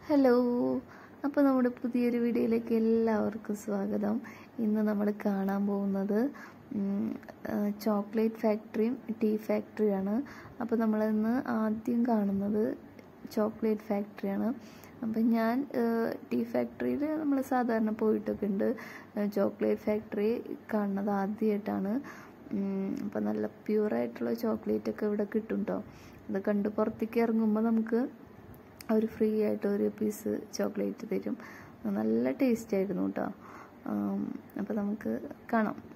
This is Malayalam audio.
ഹലോ അപ്പോൾ നമ്മുടെ പുതിയൊരു വീഡിയോയിലേക്ക് എല്ലാവർക്കും സ്വാഗതം ഇന്ന് നമ്മൾ കാണാൻ പോകുന്നത് ചോക്ലേറ്റ് ഫാക്ടറിയും ടീ ഫാക്ടറിയാണ് അപ്പോൾ നമ്മളിന്ന് ആദ്യം കാണുന്നത് ചോക്ലേറ്റ് ഫാക്ടറിയാണ് അപ്പം ഞാൻ ടീ ഫാക്ടറിയിൽ നമ്മൾ സാധാരണ പോയിട്ടൊക്കെ ഉണ്ട് ചോക്ലേറ്റ് ഫാക്ടറി കാണുന്നത് ആദ്യമായിട്ടാണ് അപ്പം നല്ല പ്യൂറായിട്ടുള്ള ചോക്ലേറ്റ് ഒക്കെ ഇവിടെ കിട്ടും കേട്ടോ അത് കണ്ട് പുറത്തേക്ക് ഇറങ്ങുമ്പോൾ നമുക്ക് അവർ ഫ്രീ ആയിട്ട് ഒരു പീസ് ചോക്ലേറ്റ് തരും നല്ല ടേസ്റ്റ് ആയിരുന്നു കേട്ടോ അപ്പോൾ നമുക്ക് കാണാം